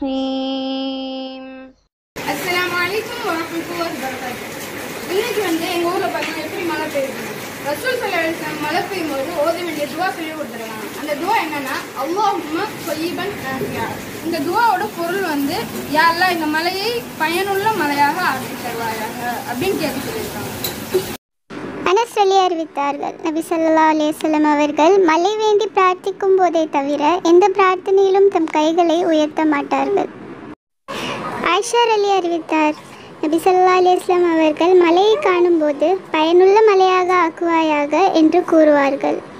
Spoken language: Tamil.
الرحيم அஸ்ஸலாமு அலைக்கும் வரஹ்மத்துல்லாஹி வபரகாத்துஹு இன்னைக்கு வந்து எங்க ஊர்ல பார்த்தீங்கன்னா எப்படி மழை பெய்யுது ரசூல் ஸல்லல்லாஹு அலைஹி வஸல்லம் மழை பெய்யும் போது ஓத வேண்டிய துவா சொல்லி கொடுத்துருக்காங்க அந்த துவா என்னன்னா அல்லாஹும்ம சொய்யிபன் நாஃபியா இந்த துவாவோட பொருள் வந்து யா அல்லாஹ் இந்த மலையை பயனுள்ள மலையாக ஆக்கி தருவாயாக அப்படின்னு கேட்க சொல்லியிருக்காங்க அனஸ் அலி அறிவித்தார்கள் நபி ஸல்லல்லாஹு அலைஹி வஸல்லம் அவர்கள் மழை வேண்டி பிரார்த்திக்கும் போதே தவிர எந்த பிரார்த்தனையிலும் தம் கைகளை உயர்த்த மாட்டார்கள் ஆயிஷார் அலி அறிவித்தார் நபி ஸல்லல்லாஹு அலைஹி வஸல்லம் அவர்கள் மலையை காணும்போது பயனுள்ள மலையாக ஆக்குவாயாக என்று கூறுவார்கள்